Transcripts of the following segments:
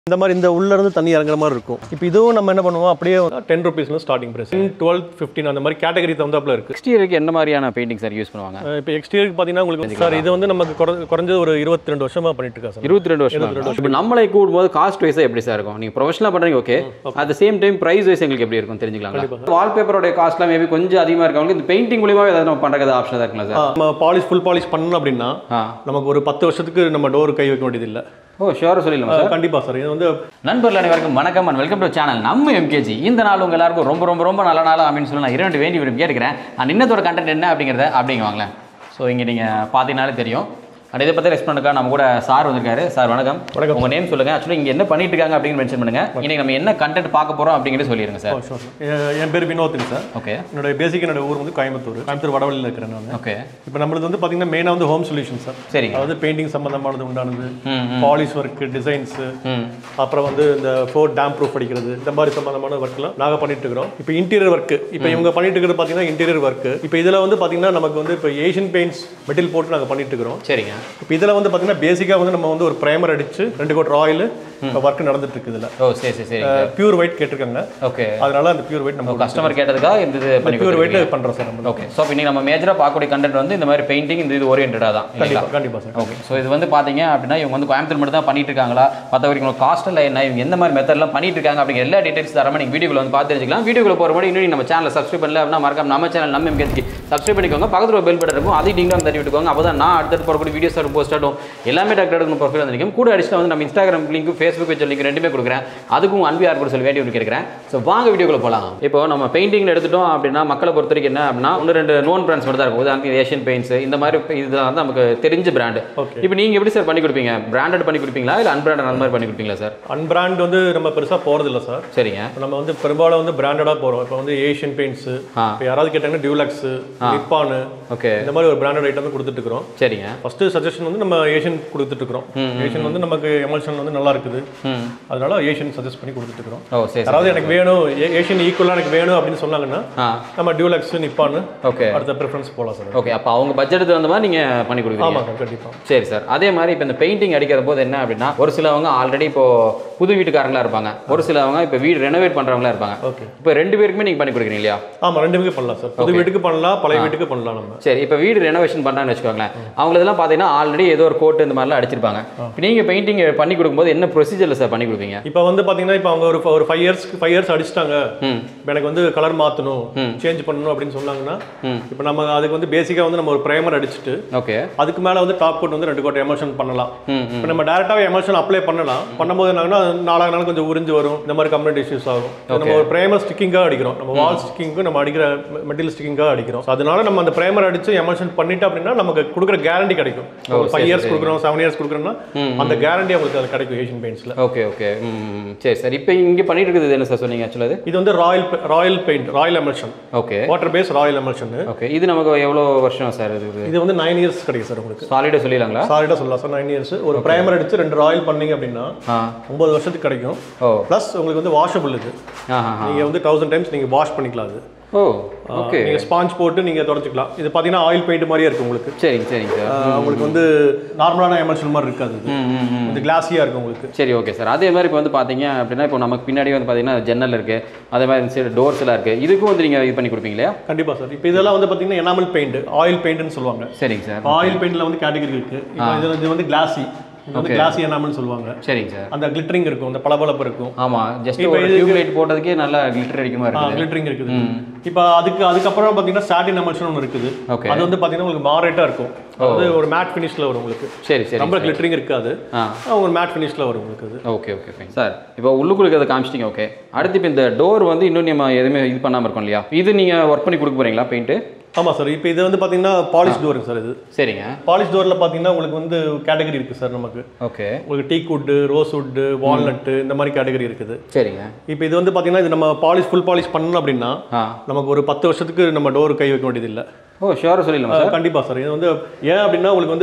இந்த மாதிரி இந்த உள்ள இருந்து தண்ணி இறங்குற மாதிரி இருக்கும் இப்போ இதுவும் நம்ம என்ன பண்ணுவோம் அப்படியே டென் ருபீஸ்ல ஸ்டார்டிங் பிரைஸ் டுவெல் ஃபிஃப்டின் அந்த மாதிரி கேட்டகரி தகுந்தாப்புல இருக்கு எக்ஸ்டீரியருக்கு என்ன மாதிரியான பெயிண்டிங் சார் யூஸ் பண்ணுவாங்க அஹ் இப்போ எக்ஸ்டீரியருக்கு பார்த்தீங்கன்னா உங்களுக்கு சார் இது வந்து நமக்கு குறை- குறைஞ்சது ஒரு இருபத்தி ரெண்டு வருஷமா பண்ணிட்டு இருக்கா சார் இருபத்தி ரெண்டு வருஷம் இப்போ நம்மளை கூடும்போது காஸ்ட் வைஸாக எப்படி சார் இருக்கும் நீங்கள் ப்ரொஃபஷனலாக பண்ணுறீங்க okay at same time price wise எங்களுக்கு எப்படி இருக்கும் தெரிஞ்சுக்கலாம் வால்பேப்பரோட காஸ்ட்லாம் மேபி கொஞ்சம் அதிகமாக இருக்கவங்களுக்கு இந்த பெயிண்டிங் மூலியமாக ஏதாவது நம்ம பண்ணுறது ஆப்ஷன் இருக்குங்களா சார் நம்ம பாலிஷ் ஃபுல் பாலிஷ் பண்ணணும் அப்படின்னா ஆ நமக்கு ஒரு பத்து வருஷத்துக்கு நம்ம டோர் கை வைக்க வேண்டியது இல்லை ஓ ஷுவராக சொல்லிடலாம் சார் கண்டிப்பா சார் இது வந்து நண்பர்கள் அனைவருக்கும் வணக்கம் அண்ட் வெல்கம் டு சேனல் நம்ம எம்கேஜி இந்த நாள் உங்க எல்லாருக்கும் ரொம்ப ரொம்ப ரொம்ப நல்ல நாள் அப்படின்னு சொல்லி நான் இரண்டு வேண்டி விரும்பி கேட்கிறேன் அண்ட் இன்னத்தோட கண்டென்ட் என்ன அப்படிங்கிறத அப்படிங்க வாங்களேன் ஸோ இங்கே நீங்கள் பார்த்தீங்கனாலே தெரியும் அண்ட் இதை பற்றி ரெஸ்பாண்டுக்காக நம்ம கூட சார் வந்திருக்காரு சார் வணக்கம் வணக்கம். உங்கள் நேம் சொல்லுங்கள் ஆக்சுவலி இங்கே என்ன பண்ணிட்டு இருக்காங்க அப்படின்னு மென்ஷன் பண்ணுங்க இன்னைக்கு நம்ம என்ன கண்டென்ட் பார்க்க போகிறோம் அப்படிங்கிறத சொல்லிடுங்க சார் sure, sir. எ- என் பேர் வினோத்னு சார் ஓகே என்னோட பேசிக் என்னோட ஊர் வந்து கோயம்புத்தூர் கோயம்புத்தூர் வடவழியில் இருக்கிறேன் நான் ஓகே இப்போ நம்மளது வந்து பார்த்தீங்கன்னா மெயினாக வந்து ஹோம் சொல்யூஷன் சார் சரிங்க அதாவது பெயிண்டிங் சம்பந்தமானது உண்டானது ம் பாலிஷ் ஒர்க் டிசைன்ஸு ம் அப்புறம் வந்து இந்த ஃபோர் டேம் ப்ரூஃப் அடிக்கிறது இந்த மாதிரி சம்பந்தமான ஒர்க்லாம் நாங்கள் பண்ணிட்டு இருக்கிறோம் இப்போ இன்டீரியர் ஒர்க் இப்போ இவங்க பண்ணிட்டு இருக்கிறது பார்த்தீங்கன்னா இன்டீரியர் ஒர்க் இப்போ இதில் வந்து பார்த்தீங்கன்னா நமக்கு வந்து இப்போ ஏஷியன் பெயிண்ட்ஸ் மெட்டீரியல் போட்டு நாங்கள் பண்ணிட்டு இருக்கிறோம் சரிங்க இப்போ இதில் வந்து பார்த்தீங்கன்னா பேசிக்காக வந்து நம்ம வந்து ஒரு ப்ரைமர் அடிச்சு ரெண்டு கோட் ராயில் ஒர்க் நடந்துட்டு இருக்குது இதில் ஓ சரி சரி சரி பியூர் ஒயிட் கேட்டிருக்காங்க ஓகே அதனால அந்த பியூர் ஒயிட் நம்ம கஸ்டமர் கேட்டதுக்காக இந்த இது பண்ணி பியூர் கொடுத்துருக்கீங்க. ஒயிட் பண்ணுறோம் சார் நம்ம ஓகே ஸோ இப்போ நம்ம மேஜராக பார்க்கக்கூடிய கண்டென்ட் வந்து இந்த மாதிரி பெயிண்டிங் இந்த இது ஓரியன்டாக தான் இல்லைங்களா கண்டிப்பாக கண்டிப்பாக சார் ஓகே ஸோ இது வந்து பார்த்தீங்க அப்படின்னா இவங்க வந்து கோயம்புத்தூர் மட்டும் தான் பண்ணிட்டு இருக்காங்களா மற்றவங்க உங்களுக்கு காஸ்ட்டில் என்ன இவங்க எந்த மாதிரி மெத்தட்லாம் பண்ணிட்டு இருக்காங்க அப்படிங்கிற எல்லா டீடைல்ஸ் தரமா நீங்கள் வீடியோவில் வந்து பார்த்து தெரிஞ்சுக்கலாம் வீடியோவில் போகிற முன்னாடி இன்னும் நம்ம சேனலை சப்ஸ்கிரைப் பண்ணல அப்படின்னா மறக்காம நம்ம சேனல் நம்ம எம்கேஜி சப்ஸ்கிரைப் பண்ணிக்கோங்க பக்கத்தில் ஒரு பெல் பட்டன் இருக்கும் அதையும் நீங்களும் தட்டி விட்டுக்கோங்க அப்போ தான் நான் அடுத்தடுத்து போடக்கூடிய வீடியோஸ் ஆகும் போஸ்ட் ஆகும் எல்லாமே டாக்டர் எடுக்கணும் ப்ரொஃபைல் வந்து கூட அடிச்சுட்டு வந்து நம்ம Instagram link Facebook page link ரெண்டுமே கொடுக்குறேன் அதுக்கும் அன்பியார் கூட சொல்லி வேண்டி ஒன்று கேட்குறேன் ஸோ வாங்க வீடியோக்குள்ள போகலாம் இப்போ நம்ம பெயிண்டிங் எடுத்துட்டோம் அப்படின்னா மக்களை பொறுத்த வரைக்கும் என்ன அப்படின்னா ஒன்று ரெண்டு நோன் பிராண்ட்ஸ் மட்டும் தான் இருக்கும் உதாரணத்துக்கு ஏஷியன் பெயிண்ட்ஸ் இந்த மாதிரி இதுதான் வந்து நமக்கு தெரிஞ்ச பிராண்டு Okay. இப்போ நீங்கள் எப்படி சார் பண்ணி கொடுப்பீங்க பிராண்டட் பண்ணி கொடுப்பீங்களா இல்லை அன்பிராண்டட் அந்த மாதிரி பண்ணி கொடுப்பீங்களா சார் அன்பிராண்ட் வந்து நம்ம பெருசாக போகிறதில்ல சார் சரிங்க இப்போ நம்ம வந்து பெரும்பாலும் வந்து பிராண்டடாக போகிறோம் இப்போ வந்து ஏஷியன் பெயிண்ட்ஸு ஆ. இப்போ யாராவது கேட்டாங்கன்னா டியூலக்ஸு நிப்பானு ஓகே இந்த மாதிரி ஒரு பிராண்டட் ஐட்டம் தான் கொடுத்துட்டு இருக்கிறோம் சரிங்க ஃபர்ஸ்ட் சஜஷன் வந்து நம்ம ஏஷியன் கொடுத்துட்டு இருக்கிறோம் ஏஷியன் வந்து நமக்கு எமல்ஷன் வந்து நல்லா இருக்குது ம் அதனால ஏஷியன் சஜஸ்ட் பண்ணி கொடுத்துட்டு இருக்கிறோம் ஓ சரி சரி யாராவது எனக்கு வேணும் ஏ- ஏஷியன் ஈக்குவலாக எனக்கு வேணும் அப்படின்னு சொன்னாங்கன்னா ஆ நம்ம டியூலக்ஸ் நிப்பானு ஓகே அடுத்த ப்ரிஃபரன்ஸ் போகலாம் சார் ஓகே அப்போ அவங்க பட்ஜெட்டுக்கு தகுந்த மாதிரி நீங்கள் பண்ணி கொடுக்குறீங்க ஆமாம் சார் கண்டிப்பாக சரி சார் அதே மாதிரி இப்போ இந்த பெயிண்டிங் அடிக்கிற போது என்ன அப்படின்னா ஒரு சிலவங்க ஆல்ரெடி இப்போ புது வீட்டுக்காரங்களா இருப்பாங்க ஒரு சிலவங்க இப்போ வீடு ரெனோவேட் பண்றவங்களா இருப்பாங்க ஓகே இப்போ ரெண்டு பேருக்குமே நீங்கள் பண்ணி கொடுக்குறீங்க இல்லையா ஆமாம் ரெண்டுமே பண்ணலாம் சார் புது வீட்டுக்கு பண்ணலாம் பழைய வீட்டுக்கு பண்ணலாம் நம்ம சரி இப்போ வீடு ரெனோவேஷன் பண்ணுறான்னு வச்சுக்கோங்களேன் அவங்களதெல்லாம் பார்த்தீங்கன்னா ஆல்ரெடி ஏதோ ஒரு கோட் இந்த மாதிரிலாம் அடிச்சிருப்பாங்க இப்போ நீங்கள் பெயிண்டிங் பண்ணி கொடுக்கும்போது என்ன ப்ரொசீஜரில் சார் பண்ணி கொடுப்பீங்க இப்போ வந்து பார்த்தீங்கன்னா இப்போ அவங்க ஒரு ஒரு ஃபைவ் இயர்ஸ்க்கு ஃபைவ் இயர்ஸ் அடிச்சிட்டாங்க ம் இப்போ எனக்கு வந்து கலர் மாற்றணும் சேஞ்ச் பண்ணணும் அப்படின்னு சொன்னாங்கன்னா ம். இப்போ நம்ம அதுக்கு வந்து பேசிக்காக வந்து நம்ம ஒரு ப்ரைமர் அடிச்சுட்டு ஓகே அதுக்கு மேலே வந்து டாப் கோட் வந்து ரெண்டு கோட் எமோஷன் பண்ணலாம் ம் ம் இப்போ நம்ம டேரெக்டாகவே எமோஷன் அப்ளை பண்ணலாம் பண்ணும்போது என்னன்னா நாளாக நாள் கொஞ்சம் உறிஞ்சு வரும் இந்த மாதிரி கம்யூனிட்டி இஷ்யூஸ் ஆகும் இப்ப நம்ம ஒரு ப்ரைமர் ஸ்டிக்கிங்காக அடிக்கிறோம் நம்ம வால் ஸ்டிக்கிங்க்கு நம்ம அடிக்கிற மெட்டீரியல் ஸ்டிக்கிங்காக அடிக்கிறோம் So அதனால நம்ம அந்த ப்ரைமர் அடிச்சு எமோஷன் பண்ணிட்டோம் அப்படின்னா நமக்கு கொடுக்குற கேரண்டி கிடைக்கும் ஒரு ஃபைவ் இயர்ஸ் கொடுக்குறோம் செவன் இயர்ஸ் கொடுக்குறோம்னா அந்த கேரண்டி அவங்களுக்கு அது கிடைக்கும் ஏஷியன் பெயிண்ட்ஸில் ஓகே ஓகே ம் சரி சார் இப்போ இங்கே பண்ணிட்டு இருக்குது என்ன சார் சொன்னீங்க ஆக்சுவலாக இது வந்து royal royal paint royal emulsion okay water base royal emulsion okay இது நமக்கு எவ்வளோ வருஷம் சார் இது இது வந்து நைன் இயர்ஸ் கிடைக்கும் சார் உங்களுக்கு சாலிடாக சொல்லிடலாங்களா சாலிடாக சொல்லலாம் சார் நைன் இயர்ஸ் ஒரு ப்ரைமர் அடிச்சு ரெண்டு ராயல் பண்ணீங்க அப்படின்னா ஆ ஒன்பது வருஷத்துக்கு கிடைக்கும் ஓ ப்ளஸ் உங்களுக்கு வந்து வாஷபிள் இது ஆ ஆ நீங்கள் வந்து தௌசண்ட் டைம்ஸ் நீங்கள் வாஷ் பண்ணிக்கலாம் அது ஓ ஓகே நீங்கள் ஸ்பாஞ்ச் போட்டு நீங்கள் தொடச்சிக்கலாம் இது பார்த்தீங்கன்னா ஆயில் பெயிண்ட் மாதிரியே இருக்கும் உங்களுக்கு சரிங்க சரிங்க சார் ஆஹ் உங்களுக்கு வந்து நார்மலான எமல்ஷன் மாதிரி இருக்காது இது ம் ம் ம் இது கிளாஸியாக இருக்கும் உங்களுக்கு சரி ஓகே சார் அதே மாதிரி இப்போ வந்து பார்த்தீங்க அப்படின்னா இப்போ நமக்கு பின்னாடி வந்து பார்த்தீங்கன்னா ஜன்னல் இருக்குது அதே மாதிரி சரி டோர்ஸ் எல்லாம் இருக்குது இதுக்கும் வந்து நீங்கள் இது பண்ணி கொடுப்பீங்க இல்லையா கண்டிப்பாக சார் இப்போ இதெல்லாம் வந்து பார்த்தீங்கன்னா எனாமல் பெயிண்ட் ஆயில் பெயிண்ட்னு சொல்லுவாங்க சரிங்க சார் ஆயில் பெயிண்ட்ல வந்து கேட்டகரி இருக்கு இப்போ இது இது வந்து கிளாசி இது வந்து கிளாசி எனாமல் சொல்லுவாங்க சரிங்க சார் அந்த கிளிட்டரிங் இருக்கும் அந்த பளபளப்பு இருக்கும் ஆமாம் ஜஸ்ட் ஒரு டியூப் லைட் போட்டதுக்கே நல்லா கிளிட்டர் அடிக்குமா இருக்குது கிளிட்டரிங் இருக்குது இப்போ அதுக்கு அதுக்கப்புறம் பார்த்தீங்கன்னா சாட்டின் எமல்ஷன் ஒன்று இருக்குது ஓகே அது வந்து பார்த்தீங்கன்னா உங்களுக்கு மாரேட்டாக இருக்கும் அது ஒரு மேட் ஃபினிஷில் வரும் உங்களுக்கு சரி சரி ரொம்ப கிளிட்டரிங் இருக்காது ஆ அவங்க மேட் ஃபினிஷில் வரும் உங்களுக்கு அது ஓகே ஓகே ஃபைன் சார் இப்போ உள்ளுக்குள்ள அதை காமிச்சிட்டிங்க ஓகே அடுத்து இப்போ இந்த டோர் வந்து இன்னும் நம்ம எதுவுமே இது பண்ணாமல் இருக்கோம் இல்லையா இது நீங்கள் ஒர்க் பண்ணி கொடுக்க போகிறீங்களா பெயிண்ட்டு ஆமாம் சார் இப்போ இது வந்து பார்த்தீங்கன்னா பாலிஷ் டோருங்க சார் இது சரிங்க பாலிஷ் டோரில் பார்த்தீங்கன்னா உங்களுக்கு வந்து கேட்டகரி இருக்குது சார் நமக்கு ஓகே உங்களுக்கு teak wood rose wood walnut இந்த மாதிரி கேட்டகரி இருக்குது சரிங்க இப்போ இது வந்து பார்த்தீங்கன்னா இது நம்ம பாலிஷ் ஃபுல் பாலிஷ் பண்ணணும் அப்படின்னா ஆ நமக்கு ஒரு பத்து வருஷத்துக்கு நம்ம டோர் கை வைக்க வேண்டியது இல்லை ஓ ஷுவராக சொல்லிடலாமா சார் கண்டிப்பாக சார் இது வந்து ஏன் அப்படின்னா உங்களுக்கு வந்து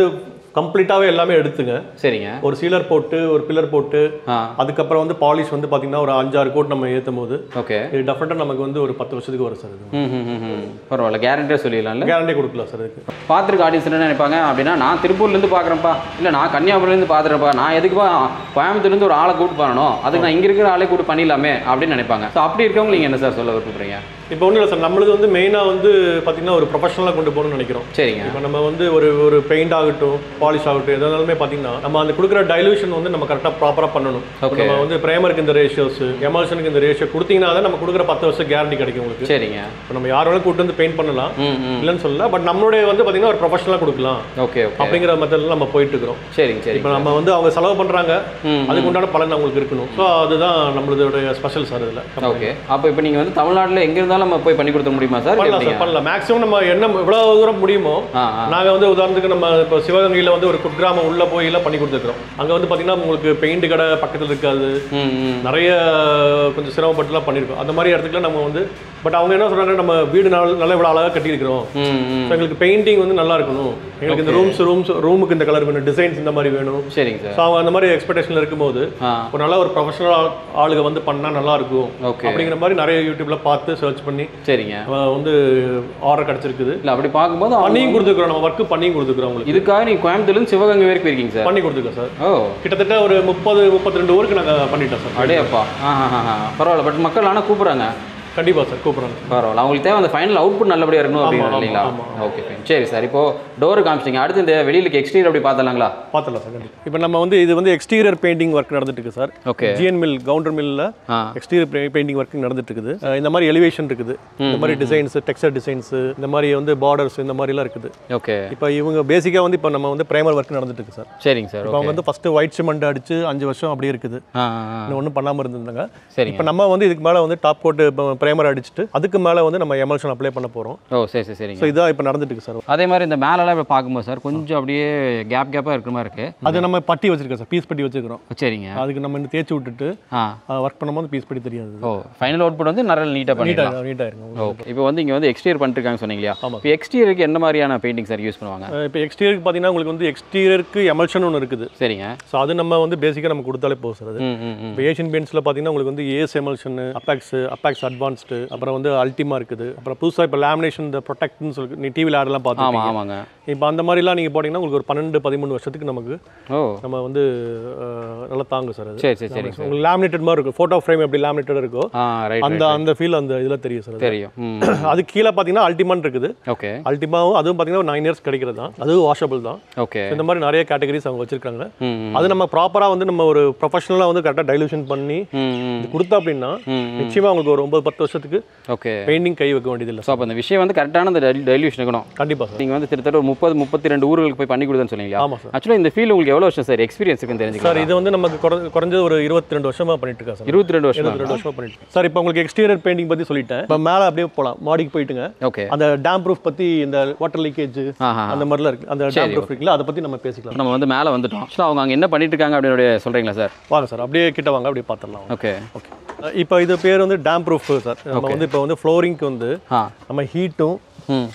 கம்ப்ளீட்டாகவே எல்லாமே எடுத்துங்க சரிங்க ஒரு சீலர் போட்டு ஒரு பில்லர் போட்டு ஆ அதுக்கப்புறம் வந்து பாலிஷ் வந்து பார்த்தீங்கன்னா ஒரு அஞ்சாறு கோட் நம்ம ஏற்றும் போது ஓகே இது டெஃபினட்டாக நமக்கு வந்து ஒரு பத்து வருஷத்துக்கு வரும் சார் இது ம் ம் ம், ம் பரவாயில்ல கேரண்டியாக சொல்லிடலாம்ல கேரண்டி கொடுக்கலாம் சார் இதுக்கு பார்த்துருக்க ஆடியன்ஸ் என்ன நினைப்பாங்க அப்படின்னா நான் திருப்பூர்லேருந்து பார்க்குறேன்ப்பா இல்லை நான் கன்னியாகுமரிலேருந்து பார்த்துறேன்ப்பா நான் எதுக்குப்பா கோயம்புத்தூர்லேருந்து ஒரு ஆளை கூட்டு பண்ணணும் அதுக்கு நான் இங்கே இருக்கிற ஆளே கூட்டு பண்ணிடலாமே அப்படின்னு நினைப்பாங்க ஸோ அப்படி இருக்கவங்க நீங்கள் என்ன சார் சொல்ல விருப்பப்படுறீங்க இப்போ ஒன்றும் இல்லை சார் நம்மளுக்கு வந்து மெயினாக வந்து பார்த்தீங்கன்னா ஒரு ப்ரொஃபஷனலாக கொண்டு போகணும்னு நினைக்கிறோம் சரிங்க இப்போ நம்ம வந்து ஒரு ஒரு பெயிண்ட் ஆகட்டும் பாலிஷ் ஆகட்டும் எதாலுமே பார்த்தீங்கன்னா நம்ம அந்த கொடுக்குற டைலூஷன் வந்து நம்ம கரெக்டாக ப்ராப்பராக பண்ணணும் Okay. நம்ம வந்து பிரேமருக்கு இந்த ரேஷியோஸ் எமல்ஷனுக்கு இந்த ரேஷியோ கொடுத்தீங்கன்னா தான் நம்ம கொடுக்குற பத்து வருஷம் கேரண்டி கிடைக்கும் உங்களுக்கு சரிங்க இப்போ நம்ம யார் வேணாலும் கூட்டு வந்து பெயிண்ட் பண்ணலாம் ம் ம் இல்லைன்னு சொல்லல பட் நம்மளுடைய வந்து பார்த்தீங்கன்னா ஒரு ப்ரொஃபஷனலாக கொடுக்கலாம் ஓகே ஓகே அப்படிங்கிற மெத்தடில் நம்ம போயிட்டு இருக்கிறோம் சரிங்க சரி இப்போ நம்ம வந்து அவங்க செலவு பண்ணுறாங்க ம் அதுக்கு உண்டான பலன் அவங்களுக்கு இருக்கணும் ஸோ அதுதான் நம்மளுடைய ஸ்பெஷல் சார் இதில் ஓகே அப்போ இப்போ நீங்கள் வந்து தமிழ்நாட்டில் எங்கே இருந்தாலும் நம்ம போய் பண்ணி கொடுத்துட முடியுமா சார் பண்ணலாம் சார் பண்ணலாம் மேக்ஸிமம் நம்ம என்ன எவ்வளோ தூரம் முடியுமோ ஆ ஆ நாங்கள் வந்து உதாரணத்துக்கு நம்ம இப்போ சிவகங்கையில் வந்து ஒரு குட்கிராமம் உள்ளே போயெல்லாம் பண்ணி கொடுத்துருக்குறோம் அங்கே வந்து பார்த்தீங்கன்னா உங்களுக்கு பெயிண்ட் கடை பக்கத்தில் இருக்காது ம் ம் நிறைய கொஞ்சம் சிரமப்பட்டுலாம் பண்ணியிருக்கோம் அந்த மாதிரி இடத்துக்குலாம் நம்ம வந்து பட் அவங்க என்ன சொல்கிறாங்க நம்ம வீடு நல்ல நல்ல இவ்வளோ அழகாக கட்டியிருக்கிறோம் ம் ம் ஸோ எங்களுக்கு பெயிண்டிங் வந்து நல்லா இருக்கணும் எங்களுக்கு இந்த ரூம்ஸ் ரூம்ஸ் ரூமுக்கு இந்த கலர் வேணும் டிசைன்ஸ் இந்த மாதிரி வேணும் சரிங்க சார் ஸோ அவங்க அந்த மாதிரி எக்ஸ்பெக்டேஷனில் இருக்கும்போது ஆ ஒரு நல்ல ஒரு ப்ரொஃபஷனல் ஆளுங்க வந்து பண்ணால் நல்லா இருக்கும் ஓகே அப்படிங்கிற மாதிரி நிறைய யூடியூப்ல பார்த்து சர்ச் பண்ணி சரிங்க அஹ் வந்து ஆர்டர் கிடச்சிருக்குது இல்லை அப்படி பார்க்கும்போது அவங்க பண்ணியும் கொடுத்துருக்குறோம் நம்ம ஒர்க்கு பண்ணியும் கொடுத்துருக்குறோம் உங்களுக்கு இதுக்காக நீங்கள் கோயம்புத்தூர்லேருந்து சிவகங்கை வரைக்கும் போயிருக்கீங்க சார் பண்ணி கொடுத்துருக்கோம் சார் ஓ கிட்டத்தட்ட ஒரு முப்பது முப்பத்தி ரெண்டு ஊருக்கு நாங்கள் பண்ணிட்டோம் சார் அடே அப்பா ஆ ஆ ஆ பரவாயில்ல பட் மக்கள் ஆனால் கூப்பிட்றாங்க கண்டிப்பாக சார் கூப்பிட்றாங்க பரவாயில்ல அவங்களுக்கு தேவை அந்த ஃபைனல் அவுட்புட் நல்லபடியாக இருக்கணும் ஆமா, அப்படின்னு ஆமா, இல்லைங்களா ஆமா. ஓகே ஃபைன் சரி சார் இப்போ டோர் காமிச்சிங்க அடுத்து இந்த வெளியிலுக்கு எக்ஸ்டீரியர் அப்படி பார்த்தலாங்களா பார்த்துடலாம் சார் கண்டிப்பாக இப்போ நம்ம வந்து இது வந்து எக்ஸ்டீரியர் பெயிண்டிங் ஒர்க் நடந்துட்டு இருக்கு sir okay GN Mill Gounder மில்லில் ஆ எக்ஸ்டீரியர் பெயிண்டிங் ஒர்க் நடந்துட்டு இருக்குது அஹ் இந்த மாதிரி எலிவேஷன் இருக்குது இந்த மாதிரி டிசைன்ஸ் டெக்ஸ்டர் டிசைன்ஸ் இந்த மாதிரி வந்து பார்டர்ஸ் இந்த மாதிரிலாம் இருக்குது ஓகே இப்போ இவங்க பேசிக்காக வந்து இப்போ நம்ம வந்து பிரைமர் ஒர்க் நடந்துட்டு இருக்கு சார் சரிங்க சார் இப்போ அவங்க வந்து ஃபர்ஸ்ட் ஒயிட் சிமெண்ட் அடிச்சு அஞ்சு வருஷம் அப்படியே இருக்குது ஆ ஆ, ஆ இன்னும் ஒன்றும் பண்ணாமல் இருந்திருந்தாங்க சரிங்க இப்போ நம்ம வந்து இதுக்கு மேலே வந்து டாப் கோட்டு பிரைமர் அடிச்சுட்டு அதுக்கு மேலே வந்து நம்ம எமல்ஷன் அப்ளை பண்ண போகிறோம் ஓ சரி சரி சரிங்க ஸோ இதான் இப்போ நடந்துட்டு இருக்கு சார் அதே மாதிரி இந்த மேலெல்லாம் இப்போ பார்க்கும்போது சார் கொஞ்சம் அப்படியே கேப் கேப்பாக இருக்கிற மாதிரி இருக்கு அது நம்ம பட்டி வச்சிருக்கோம் சார் பீஸ் பட்டி வச்சிருக்கிறோம் சரிங்க அதுக்கு நம்ம இன்னும் தேய்ச்சி விட்டுட்டு ஆ ஒர்க் பண்ணும்போது பீஸ் பட்டி தெரியாது ஓ ஃபைனல் அவுட்புட் வந்து நிறைய நீட்டாக பண்ணிடலாம் நீட்டாக நீட்டாக இருக்கும் ஓகே இப்போ வந்து இங்கே வந்து எக்ஸ்டீரியர் பண்ணிருக்காங்க சொன்னீங்க இல்லையா இப்போ எக்ஸ்டீரியருக்கு என்ன மாதிரியான பெயிண்டிங் சார் யூஸ் பண்ணுவாங்க இப்போ எக்ஸ்டீரியருக்கு பார்த்தீங்கன்னா உங்களுக்கு வந்து எக்ஸ்டீரியருக்கு எமல்ஷன் ஒன்று இருக்குது சரிங்க ஸோ அது நம்ம வந்து பேசிக்காக நம்ம கொடுத்தாலே போதும் சார் அது ம் ம் ம் இப்போ ஏஷியன் பெயிண்ட்ஸில் பார்த்தீங்கன்னா உங்களுக்கு வந்து Ace emulsion Apex Apex Advanced அப்புறம் வந்து அல்டிமா இருக்குது அப்புறம் புதுசாக இப்போ லேமினேஷன் இந்த ப்ரொடெக்ட்னு சொல்லி நீ டிவியில் ஆடெல்லாம் ஆமாம் பார்த்துருப்பீங்க ஆமாங்க இப்போ அந்த மாதிரிலாம் நீங்கள் போட்டிங்கன்னா உங்களுக்கு ஒரு பன்னெண்டு பதிமூணு வருஷத்துக்கு நமக்கு ஓ நம்ம வந்து அஹ், நல்லா தாங்கும் சார் அது சரி சரி சரிங்க சார் உங்களுக்கு லேமினேட்டட் மாதிரி இருக்கும் ஃபோட்டோ ஃப்ரேம் எப்படி லேமினேட்டட் இருக்கோ ஆ ரைட் அந்த அந்த ஃபீல் அந்த இதில் தெரியும் சார் அது. தெரியும் ம் அது கீழே பார்த்தீங்கன்னா அல்டிமான் இருக்குது ஓகே அல்டிமாவும் அதுவும் பார்த்தீங்கன்னா நைன் இயர்ஸ் கிடைக்கிறது தான் அதுவும் வாஷபிள் தான் ஓகே இந்த மாதிரி நிறைய கேட்டகரிஸ் அவங்க வச்சிருக்காங்க ம் ம் அது நம்ம ப்ராப்பராக வந்து நம்ம ஒரு ப்ரொஃபஷனலாக வந்து கரெக்டாக டைலூஷன் பண்ணி ம் ம் இது கொடுத்தா அப்படின்னா ம் ம் நிச்சயமாக உங்களுக்கு ஒரு ஒன்பது பத்து வருஷத்துக்கு ஓகே பெயிண்டிங் கை வைக்க வேண்டியதில்லை ஸோ அப்போ அந்த விஷயம் வந்து கரெக்டான அந்த டைல்யூஷன் இருக்கணும் கண்டிப்பாக சார் நீங்கள் வந்து கிட்டத்தட்ட ஒரு முப்பது முப்பத்தி ரெண்டு ஊர்களுக்கு போய் பண்ணி கொடுத்தேன்னு சொன்னீங்களா ஆமாம் சார் ஆக்சுவலாக இந்த ஃபீல்டு உங்களுக்கு எவ்வளோ வருஷம் சார் எக்ஸ்பீரியன்ஸ் இருக்குன்னு சார் தெரிஞ்சுக்கலாம் இது வந்து நமக்கு குறை- குறைஞ்சது ஒரு இருபத்தி ரெண்டு வருஷமா பண்ணிட்டு இருக்கா சார் இருபத்தி ரெண்டு வருஷம் இருபத்தி ரெண்டு வருஷமா பண்ணிட்டு இருக்கேன். சார் இப்போ உங்களுக்கு எக்ஸ்டீரியர் பெயிண்டிங் பற்றி சொல்லிட்டேன் இப்போ மேலே அப்படியே போகலாம் மாடிக்கு போயிட்டுங்க ஓகே அந்த டேம் ப்ரூஃப் பற்றி இந்த வாட்டர் லீக்கேஜ் ஆஹா அந்த மாதிரிலாம் இருக்கு அந்த டேம் ப்ரூஃப் இருக்குல்ல அதை பற்றி நம்ம பேசிக்கலாம் நம்ம வந்து மேலே வந்துட்டோம் ஆக்சுவலாக அவங்க அங்கே என்ன பண்ணிட்டு இருக்காங்க அப்படின்னு சொல்கிறீங்களா சார் வாங்க சார் அப்படியே கிட்ட வாங்க அப்படியே பார்த்துடலாம் ஓகே ஓகே இப்போ இது பேர் வந்து டேம் ப்ரூஃப் சார் நம்ம வந்து இப்போ வந்து ஃப்ளோரிங்க்கு வந்து ஆ நம்ம ஹீட்டும் ம்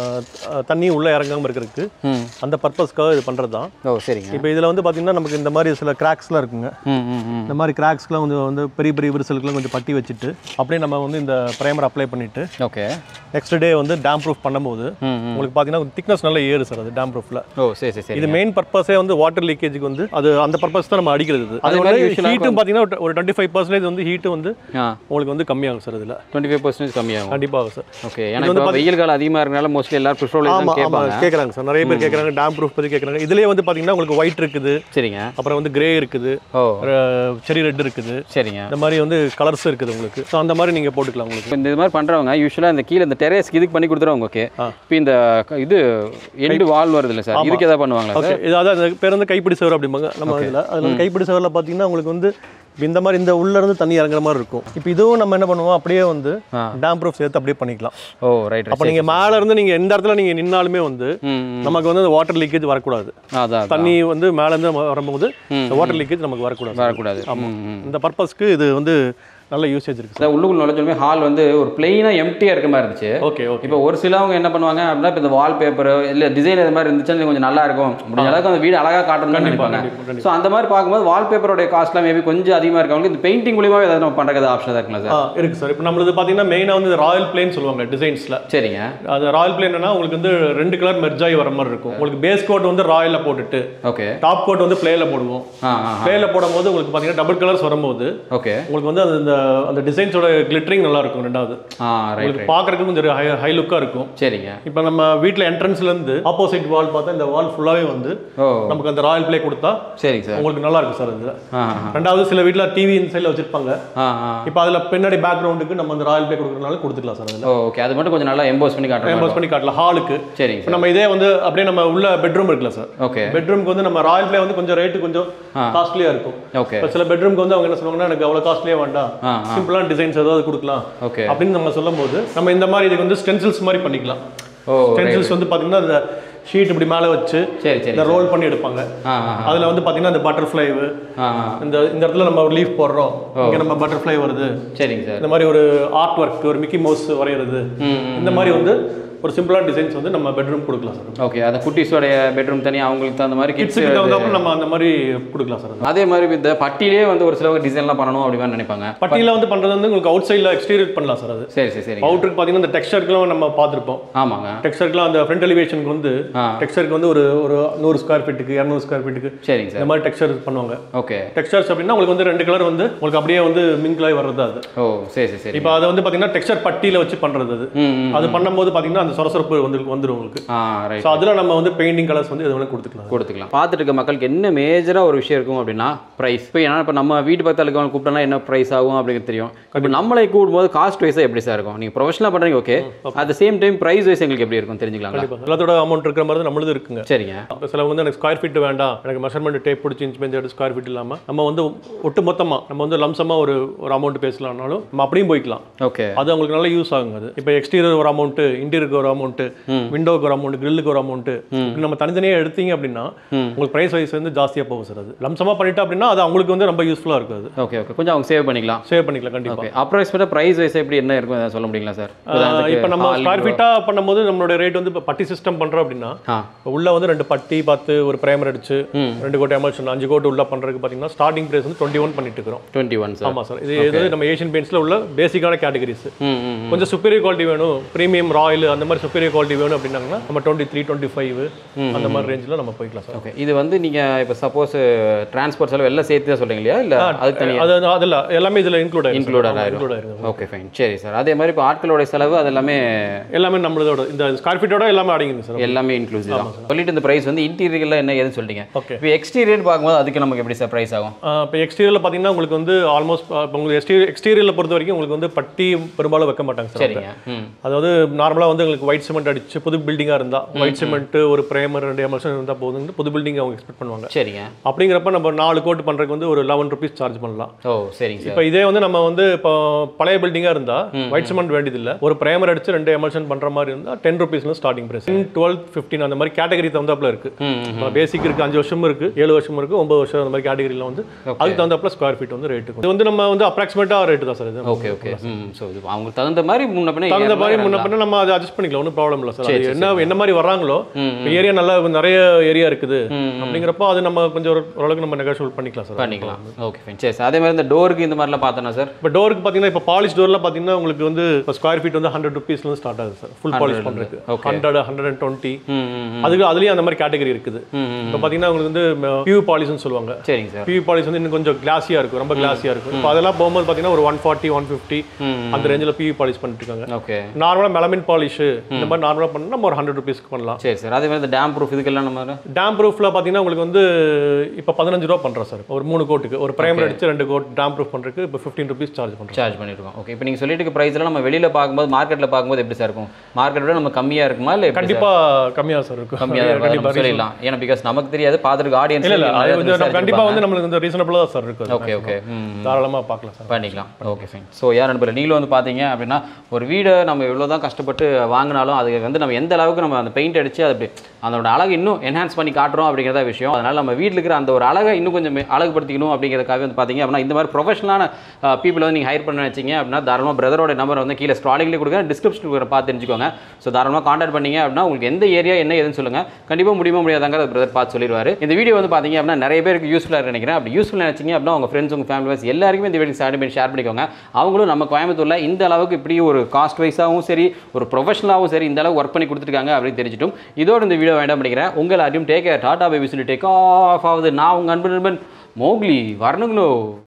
தண்ணி உள்ளே இறங்காமல் இருக்கிறதுக்கு ம் அந்த பர்பஸ்க்காக இது பண்ணுறது தான் ஓ சரிங்க இப்போ இதில் வந்து பார்த்தீங்கன்னா நமக்கு இந்த மாதிரி சில கிராக்ஸ்லாம் இருக்குங்க ம் ம் ம் இந்த மாதிரி கிராக்ஸ்லாம் வந்து வந்து பெரிய பெரிய விரிசலுக்குலாம் கொஞ்சம் பட்டி வச்சுட்டு அப்படியே நம்ம வந்து இந்த ப்ரைமர் அப்ளை பண்ணிவிட்டு ஓகே நெக்ஸ்ட் டே வந்து டேம் ப்ரூஃப் பண்ணும்போது ம் ம் உங்களுக்கு பார்த்தீங்கன்னா திக்னஸ் நல்லா ஏறு சார் அது டேம் ப்ரூஃபில் ஓ சரி சரி சரி இது மெயின் பர்பஸே வந்து வாட்டர் லீக்கேஜுக்கு வந்து அது அந்த பர்பஸ் தான் நம்ம அடிக்கிறது இது. அது அதே மாதிரி வந்து usual ஆ ஹீட்டும் பார்த்தீங்கன்னா ஒரு டுவெண்ட்டி ஃபைவ் பர்சன்டேஜ் வந்து ஹீட்டு வந்து ஆ உங்களுக்கு வந்து கம்மியாகும் சார் இதில் டுவெண்ட்டி ஃபைவ் பர்சன்டேஜ் கம்மியாகும் கண்டிப்பாக சார் ஓகே ஏன்னா இப்போ வெயில் காலம் அதிகமாக இருக்கனால மோஸ்ட்லி எல்லாரும் பெட்ரோல் ஆமா தான் ஆமா கேட்பாங்க கேட்குறாங்க சார் நிறைய பேர் கேட்குறாங்க டேம் ப்ரூஃப் பற்றி கேட்குறாங்க இதுலேயே வந்து பார்த்தீங்கன்னா உங்களுக்கு ஒயிட் இருக்குது சரிங்க அப்புறம் வந்து கிரே இருக்குது ஓ செரி ரெட் இருக்குது சரிங்க இந்த மாதிரி வந்து கலர்ஸ் இருக்குது உங்களுக்கு ஸோ அந்த மாதிரி நீங்கள் போட்டுக்கலாம் உங்களுக்கு இப்போ இந்த இது மாதிரி பண்ணுறவங்க யூஸ்வலாக இந்த கீழே இந்த டெரேஸ்க்கு இதுக்கு பண்ணி கொடுத்துருவாங்க ஓகே ஆ. இப்போ இந்த க- இது எண்டு வால் வருது இல்லை சார் இதுக்கு எதாவது பண்ணுவாங்களா ஓகே இது அதான் அந்த பேர் வந்து கைப்பிடி சவர் அப்படிம்பாங்க நம்ம இதில் அதில் வந்து கைப்பிடி சவரில் பார்த்தீங்கன்னா உங்களுக்கு வந்து இப்ப இந்த மாதிரி இந்த உள்ள இருந்து தண்ணி இறங்குற மாதிரி இருக்கும் இப்போ இதுவும் நம்ம என்ன பண்ணுவோம் அப்படியே வந்து ஆ. டேம் ப்ரூஃப் சேர்த்து அப்படியே பண்ணிக்கலாம் ஓ ரைட் அப்போ நீங்கள் மேலே இருந்து நீங்கள் எந்த இடத்துல நீங்கள் நின்னாலுமே வந்து ம் ம். நமக்கு வந்து அந்த வாட்டர் லீக்கேஜ் வரக்கூடாது அதான் அதான். தண்ணி வந்து மேலேருந்து வரும்போது இந்த வாட்டர் லீக்கேஜ் நமக்கு வரக்கூடாது வரக்கூடாது ம் ம் இந்த பர்பஸ்க்கு இது வந்து நல்ல யூசேஜ் இருக்கு சார் உள்ளுக்குள்ள நுழைஞ்சுமே ஹால் வந்து ஒரு பிளெயினாக எம்டியாக இருக்க மாதிரி இருந்துச்சு ஓகே ஓகே இப்போ ஒரு சிலவங்க என்ன பண்ணுவாங்க அப்படின்னா இப்போ இந்த வால் பேப்பர் இல்லை டிசைன் இது மாதிரி இருந்துச்சுன்னா கொஞ்சம் நல்லா இருக்கும் முடிஞ்ச அளவுக்கு அந்த வீடு அழகாக காட்டணும்னு கண்டிப்பா, நினைப்பாங்க கண்டிப்பா, கண்டிப்பா. ஸோ அந்த மாதிரி பார்க்கும்போது வால் பேப்பரோட காஸ்ட்லாம் மேபி கொஞ்சம் அதிகமாக இருக்கவங்களுக்கு இந்த பெயிண்டிங் மூலியமாக ஏதாவது நம்ம பண்ணுறது ஆப்ஷன் இருக்குங்களா சார் ஆ இருக்கு சார் இப்போ நம்மளது பார்த்தீங்கன்னா மெயினாக வந்து ராயல் பிளேன் சொல்லுவாங்க டிசைன்ஸில் சரிங்க அது ராயல் பிளேன்னா உங்களுக்கு வந்து ரெண்டு கலர் மெர்ஜ் ஆகி வர மாதிரி இருக்கும் உங்களுக்கு பேஸ் கோட் வந்து ராயலில் போட்டுட்டு ஓகே டாப் கோட் வந்து பிளேல போடுவோம் ஆ ஆ பிளேல போடும்போது உங்களுக்கு பார்த்தீங்கன்னா டபுள் கலர்ஸ் வரும்போது ஓகே உங்களுக்கு வந்து அது இந்த அந்த டிசைன்ஸோட கிளிட்டரிங் நல்லா இருக்கும் ரெண்டாவது ஆ ரைட் உங்களுக்கு பார்க்கறதுக்கு கொஞ்சம் ஹை ஹை லுக்காக இருக்கும் சரிங்க இப்போ நம்ம வீட்டில் என்ட்ரன்ஸ்லேருந்து ஆப்போசிட் வால் பார்த்தா இந்த வால் ஃபுல்லாகவே வந்து ஓ நமக்கு அந்த ராயல் பிளே கொடுத்தா சரிங்க சார் உங்களுக்கு நல்லா இருக்கும் சார் இது ஆ ரெண்டாவது சில வீட்டில் டிவி இந்த சைடில் வச்சிருப்பாங்க ஆ ஆ இப்போ அதில் பின்னாடி பேக்ரவுண்டுக்கு நம்ம அந்த ராயல் பிளே கொடுக்குறதுனால கொடுத்துக்கலாம் சார் அதில் ஓ ஓகே அது மட்டும் கொஞ்சம் நல்லா எம்போஸ் பண்ணி காட்டுறோம் எம்போஸ் பண்ணி காட்டலாம் ஹாலுக்கு சரிங்க இப்போ நம்ம இதே வந்து அப்படியே நம்ம உள்ள பெட்ரூம் இருக்குல்ல சார் ஓகே பெட்ரூம்க்கு வந்து நம்ம ராயல் பிளே வந்து கொஞ்சம் ரேட்டு கொஞ்சம் ஆ. காஸ்ட்லியாக இருக்கும் ஓகே இப்போ சில பெட்ரூம்க்கு வந்து அவங்க என்ன சொல்லுவாங்கன்னா எனக்கு அவ்வளோ காஸ்ட்லியாக வேண்டாம் ஆ ஆ சிம்பிளான டிசைன்ஸ் ஏதாவது கொடுக்கலாம் ஓகே அப்படின்னு நம்ம சொல்லும்போது நம்ம இந்த மாதிரி இதுக்கு வந்து ஸ்டென்சில்ஸ் மாதிரி பண்ணிக்கலாம் ஓ ஸ்டென்சில்ஸ் வந்து பார்த்தீங்கன்னா இந்த ஷீட் இப்படி மேலே வச்சு சரி சரி இந்த ரோல் பண்ணி எடுப்பாங்க ஆ ஆ அதில் வந்து பார்த்தீங்கன்னா இந்த பட்டர்ஃப்ளைவு ஆ ஆ இந்த இந்த இடத்துல நம்ம ஒரு லீஃப் போடுறோம் இங்கே நம்ம பட்டர்ஃப்ளை வருது சரிங்க சார் இந்த மாதிரி ஒரு ஆர்ட் ஒர்க் ஒரு மிக்கி மவுஸ் வரைகிறது ம் ம். இந்த மாதிரி வந்து ஒரு சிம்பிளான டிசைன்ஸ் வந்து நம்ம பெட்ரூம் கொடுக்கலாம் சார் ஓகே அந்த குட்டீஸோடைய பெட்ரூம் தனியாக அவங்களுக்கு தகுந்த மாதிரி கிட்ஸ் கிட்ஸுக்கு தகுந்தாப்புல நம்ம அந்த மாதிரி கொடுக்கலாம் சார் அதே மாதிரி இந்த பட்டியிலே வந்து ஒரு சிலவங்க டிசைன்லாம் பண்ணணும் அப்படி மாதிரி நினைப்பாங்க பட்டியில் வந்து பண்ணுறது வந்து உங்களுக்கு அவுட் சைடில் எக்ஸ்டீரியர் பண்ணலாம் சார் அது சரி சரி சரி அவுட்டருக்கு பார்த்தீங்கன்னா இந்த டெக்ஸ்டருக்குலாம் நம்ம பார்த்துருப்போம் ஆமாங்க டெக்ஸ்டருக்குலாம் அந்த ஃப்ரண்ட் எலிவேஷனுக்கு வந்து ஆ டெக்ஸ்டருக்கு வந்து ஒரு ஒரு நூறு ஸ்கொயர் ஃபீட்டுக்கு இரநூறு ஸ்கொயர் ஃபீட்டுக்கு சரிங்க சார் இந்த மாதிரி டெக்ஸ்டர் பண்ணுவாங்க ஓகே டெக்ஸ்டர்ஸ் அப்படின்னா உங்களுக்கு வந்து ரெண்டு கலர் வந்து உங்களுக்கு அப்படியே வந்து மிங்கிளாகி வர்றது அது ஓ சரி சரி சரி இப்போ அதை வந்து பார்த்தீங்கன்னா டெக்ஸ்டர் பட்டியில் வச்சு பண்ணுறது அது ம் ம் அது பண்ணும்போது பார்த்தீங்கன்னா அந்த சொரசொரப்பு வந்து வந்துடும் உங்களுக்கு ஆ ரைட் ஸோ அதில் நம்ம வந்து பெயிண்டிங் கலர்ஸ் வந்து எது வேணால் கொடுத்துக்கலாம் கொடுத்துக்கலாம் பார்த்துட்டு இருக்க மக்களுக்கு என்ன மேஜராக ஒரு விஷயம் இருக்கும் அப்படின்னா ப்ரைஸ் இப்போ ஏன்னா இப்போ நம்ம வீட்டு பக்கத்தில் அவங்க கூப்பிட்டோம்னா என்ன ப்ரைஸ் ஆகும் அப்படிங்கிறது தெரியும் இப்போ நம்மளை கூப்பிடும்போது காஸ்ட் வைஸாக எப்படி சார் இருக்கும் நீங்கள் ப்ரொஃபஷனலாக பண்ணுறீங்க okay at same time price wise எங்களுக்கு எப்படி இருக்கும் தெரிஞ்சுக்கலாங்களா கண்டிப்பாக எல்லாத்தோட அமௌண்ட் இருக்கிற மாதிரி தான் நம்மளது இருக்குங்க சரிங்க இப்போ சில வந்து எனக்கு ஸ்கொயர் ஃபீட் வேண்டாம் எனக்கு மெஷர்மெண்ட் டேப் பிடிச்சி இன்ச் பெஞ்ச் எடுத்து ஸ்கொயர் ஃபீட் இல்லாமல் நம்ம வந்து ஒட்டு மொத்தமாக நம்ம வந்து லம்சமாக ஒரு ஒரு அமௌண்ட் பேசலாம்னாலும் நம்ம அப்படியும் போய்க்கலாம் ஓகே அது அவங்களுக்கு நல்லா யூஸ் ஆகுங்க அது இப்போ எக்ஸ்டீரியர் ஒரு அமௌண்ட்டு இன்டீரியருக்கு ஒரு அமௌண்ட்டு விண்டோக்கு ஒரு அமௌண்ட் கிரில்லுக்கு ஒரு அமௌண்ட்டு நம்ம தனித்தனியாக எடுத்தீங்க அப்படின்னா உங்களுக்கு ப்ரைஸ் வைஸ் வந்து ஜாஸ்தியாக போகும் சார் அது லம்சமாக பண்ணிட்டா அப்படின்னா அது அவங்களுக்கு வந்து ரொம்ப யூஸ்ஃபுல்லாக இருக்கும் அது ஓகே ஓகே கொஞ்சம் அவங்க சேவ் பண்ணிக்கலாம் சேவ் பண்ணிக்கலாம் கண்டிப்பாக ஓகே அப்ராக்சிமேட்டாக ப்ரைஸ் வைஸ் எப்படி என்ன இருக்கும் எதாவது சொல்ல முடியுங்களா சார் இப்போ நம்ம ஸ்கொயர் ஃபீட்டாக பண்ணும்போது நம்மளோட ரேட் வந்து இப்போ பட்டி சிஸ்டம் பண்ணுறோம் அப்படின்னா ஆ உள்ள வந்து ரெண்டு பட்டி பார்த்து ஒரு பிரைமர் அடிச்சு ரெண்டு கோட்டை எமல்ஷன் அஞ்சு கோட்டு உள்ள பண்றதுக்கு பார்த்தீங்கன்னா ஸ்டார்டிங் பிரைஸ் வந்து டுவெண்ட்டி ஒன் பண்ணிட்டு இருக்கிறோம் டுவெண்ட்டி ஒன் சார் ஆமா சார் இது இது நம்ம ஏஷியன் பெயிண்ட்ஸ்ல உள்ள பேசிக்கான கேட்டகரிஸ் ம் ம் கொஞ்சம் சுப்பீரியர் குவாலிட்டி வேணும் ப்ரீமியம் ராயல் அந்த மாதிரி சுப்பீரியர் குவாலிட்டி வேணும் அப்படின்னாங்கன்னா நம்ம டுவெண்ட்டி த்ரீ டுவெண்ட்டி ஃபைவ் அந்த மாதிரி ரேஞ்சில் நம்ம போய்க்கலாம் சார் ஓகே இது வந்து நீங்கள் இப்போ சப்போஸ் டிரான்ஸ்போர்ட் செலவு எல்லாம் சேர்த்து தான் சொல்றீங்க இல்லையா இல்லை அதுக்கு தனியாக அது அதில் எல்லாமே இதில் இன்க்ளூட் ஆயிருக்கு Included ஆயிரும். இன்க்ளூட் ஆயிருங்க ஓகே ஃபைன் சரி சார் அதே மாதிரி இப்போ ஆட்களோட செலவு அது எல்லாமே எல்லாமே நம்மளதோட இந்த ஸ்கொயர் ஃபீட்டோட எல்லாமே அடங்கிங்க சார் எல்லாமே இன்க்ளூசிவ் தான் சொல்லிட்டு இந்த ப்ரைஸ் வந்து இன்டீரியரில் என்ன ஏதுன்னு சொல்லிட்டீங்க ஓகே இப்போ எக்ஸ்டீரியர் பார்க்கும்போது அதுக்கு நமக்கு எப்படி சார் ப்ரைஸ் ஆகும் இப்போ எக்ஸ்டீரியரில் பார்த்தீங்கன்னா உங்களுக்கு வந்து ஆல்மோஸ்ட் இப்போ உங்களுக்கு எக்ஸ்டீரியர் எக்ஸ்டீரியரில் பொறுத்த வரைக்கும் உங்களுக்கு வந்து பட்டி பெரும்பாலும் வைக்க மாட்டாங்க சார் சரிங்க ம் அதாவது நார்மலாக வந்து உங்களுக்கு ஒயிட் சிமெண்ட் அடிச்சு புது பில்டிங்காக இருந்தால் ஒயிட் சிமெண்ட் ஒரு பிரேமர் ரெண்டு எமர்ஷன் இருந்தால் போதுன்னு புது பில்டிங் அவங்க எக்ஸ்பெக்ட் பண்ணுவாங்க சரிங்க அப்படிங்கிறப்ப நம்ம நாலு கோட் பண்ணுறதுக்கு வந்து ஒரு லெவன் ருபீஸ் சார்ஜ் பண்ணலாம் ஓ சரிங்க சார் இப்போ இதே வந்து நம்ம வந்து இப்போ பழைய பில்டிங்காக இருந்தால் ஒயிட் சிமெண்ட் வேண்டியதில்லை ஒரு பிரேமர் அடிச்சு ரெண்டு எமர்ஷன் பண்ணுற மாதிரி இருந்தால் டென் ருபீஸ்ல ஸ்டார்டிங் பிரைஸ் டுவெல் ஃபிஃப்டீன் அந்த மாதிரி கேட்டகரி தகுந்தாப்புல இருக்கு ம் ம் பேசிக் இருக்கு அஞ்சு வருஷம் இருக்கு ஏழு வருஷம் இருக்கு ஒன்பது வருஷம் அந்த மாதிரி கேட்டகரியில் வந்து அதுக்கு தகுந்தாப்புல ஸ்கொயர் ஃபீட் வந்து ரேட்டு இது வந்து நம்ம வந்து அப்ராக்சிமேட்டாக ரேட்டு தான் சார் இது ஓகே ஓகே ம் ஸோ இது அவங்களுக்கு தகுந்த மாதிரி முன்ன பின்ன தகுந்த மாதிரி ஏறலாம், முன்ன பின்ன நம்ம அதை அட்ஜஸ்ட் பண்ணிக்கலாம் ஒன்றும் ப்ராப்ளம் இல்லை சார் சரி, அது சரி, என்ன என்ன மாதிரி வர்றாங்களோ ஏரியா நல்லா நிறைய ஏரியா இருக்குது ம், அப்படிங்கிறப்போ அது நம்ம கொஞ்சம் ஒரு- ஓரளவுக்கு நம்ம நெகோஷியல் பண்ணிக்கலாம் சார் பண்ணிக்கலாம் ஓகே ஃபைன் சரி சார் அதே மாதிரி இந்த டோருக்கு இந்த மாதிரிலாம் பார்த்தோன்னா சார் இப்போ டோருக்கு பார்த்தீங்கன்னா இப்போ பாலிஷ் டோர்லாம் பார்த்தீங்கன்னா உங்களுக்கு வந்து இப்போ ஸ்கொயர் ஃபீட் வந்து ஹண்ட்ரட் ருபீஸ்லேருந்து ஸ்டார்ட் ஆகுது சார் ஃபுல் பாலிஷ் பண்ணுறதுக்கு Okay. Hundred hundred and twenty ம் ம் ம். அதுக்கு அதுலேயும் அந்த மாதிரி கேட்டகரி இருக்குது ம் ம் இப்போ பார்த்தீங்கன்னா உங்களுக்கு வந்து பியூ பாலிஷ்னு சொல்லுவாங்க சரிங்க சார் பியூ பாலிஷ் வந்து இன்னும் கொஞ்சம் கிளாஸியாக இருக்கும் ரொம்ப கிளாஸியாக இருக்கும் இப்போ அதெல்லாம் போகும்போது பார்த்தீங்கன்னா ஒரு ஒன் ஃபார்ட்டி ஒன் ஃபிஃப்டி ம் அந்த ரேஞ்சில் பியூ பாலிஷ் பண்ணிட்டு இருக்காங்க ஓகே நார்மலாக மெலமின் பாலிஷ் இந்த மாதிரி நார்மலாக பண்ணா நம்ம ஒரு ஹண்ட்ரட் ருபீஸ்க்கு பண்ணலாம் சரி சார் அதே மாதிரி இந்த டேம் ப்ரூஃப் இதுக்கெல்லாம் நம்ம டேம் ப்ரூஃப்ல பார்த்தீங்கன்னா உங்களுக்கு வந்து இப்போ பதினஞ்சு ரூபா பண்ணுறோம் சார் ஒரு மூணு கோட்டுக்கு ஒரு பிரைமர் அடிச்சு ரெண்டு கோட் டேம் ப்ரூஃப் பண்ணுறதுக்கு இப்போ ஃபிஃப்டீன் ருபீஸ் சார்ஜ் பண்ணுறோம் சார்ஜ் பண்ணிருக்கோம் ஓகே இப்போ நீங்கள் சொல்லிட்டு இருக்க ப்ரைஸ்லாம் நம்ம வெளியில் பார்க்கும்போது மார்க்கெட்டில் பார்க்கும்போது எப்படி சார் இருக்கும் மார்க்கெட் விட நம்ம கம்மியாக இருக்குமா இல்லை கண்டிப்பாக கம்மியாக சார் இருக்கும் கம்மியாக தான் இருக்கும் நம்ம சொல்லிடலாம் ஏன்னா பிகாஸ் நமக்கு தெரியாது பார்த்துருக்க ஆடியன்ஸ் இல்லை இல்லை அது கொஞ்சம் நம்ம கண்டிப்பாக வந்து நம்மளுக்கு வந்து ரீசனபிளாக தான் சார் இருக்கும் ஓகே ஓகே ம் தாராளமாக பார்க்கலாம் சார் பண்ணிக்கலாம் ஓகே ஃபைன் ஸோ யார் நண்பர் நீங்களும் வந்து பார்த்தீங்க அப்படின்னா ஒரு வீடை நம்ம எவ்வளோ தான் கஷ்டப்பட்டு வாங்க வாங்கினாலும் அது வந்து நம்ம எந்த அளவுக்கு நம்ம அந்த பெயிண்ட் அடிச்சு அது அப்படி அதோட அழகு இன்னும் என்ஹான்ஸ் பண்ணி காட்டுறோம் அப்படிங்கிறத விஷயம் அதனால நம்ம வீட்டில் இருக்கிற அந்த ஒரு அழகை இன்னும் கொஞ்சம் மெ- அழகுபடுத்திக்கணும் அப்படிங்கிறதுக்காக வந்து பார்த்தீங்க அப்படின்னா இந்த மாதிரி ப்ரொஃபஷனலான பீப்பிள் வந்து நீங்கள் ஹையர் பண்ண வச்சிங்க அப்படின்னா தாராளமாக பிரதரோட நம்பர் வந்து கீழே ஸ்க்ராலிங்லேயே கொடுங்க டிஸ்கிரிப்ஷன் கொடுக்குற பார்த்து தெரிஞ்சுக்கோங்க ஸோ தாராளமாக காண்டாக்ட் பண்ணீங்க அப்படின்னா உங்களுக்கு எந்த ஏரியா என்ன ஏதுன்னு சொல்லுங்கள் கண்டிப்பாக முடியுமா முடியாதாங்க பிரதர் பார்த்து சொல்லிடுவார் இந்த வீடியோ வந்து பார்த்தீங்க அப்படின்னா நிறைய பேருக்கு யூஸ்ஃபுல்லாக நினைக்கிறேன் அப்படி யூஸ்ஃபுல் நினைச்சிங்க அப்படின்னா உங்கள் ஃப்ரெண்ட்ஸ் உங்கள் ஃபேமிலி மெம்பர்ஸ் எல்லாருக்குமே இந்த வீடியோ ஷேர் பண்ணி ஷேர் பண்ணிக்கோங்க அவங்களும் நம்ம கோயம்புத்தூரில் இந்த அளவுக்கு இப்படி ஒரு காஸ்ட் வைஸாகவும் சரி ஒரு ப்ரொஃபஷனலாகவும் சரி இந்த அளவுக்கு ஒர்க் பண்ணி கொடுத்துருக்காங்க அப்படின்னு தெரிஞ்சிட்டும் இதோட இந்த வீடியோ வேண்டாம் பண்ணிக்கிறேன் உங்கள் எல்லாரையும் டேக் கேர் டாடா பேபி சொல்லி டேக் ஆஃப் ஆகுது நான் உங்கள் அன்பு நண்பன் மோக்லி வரணுங்களோ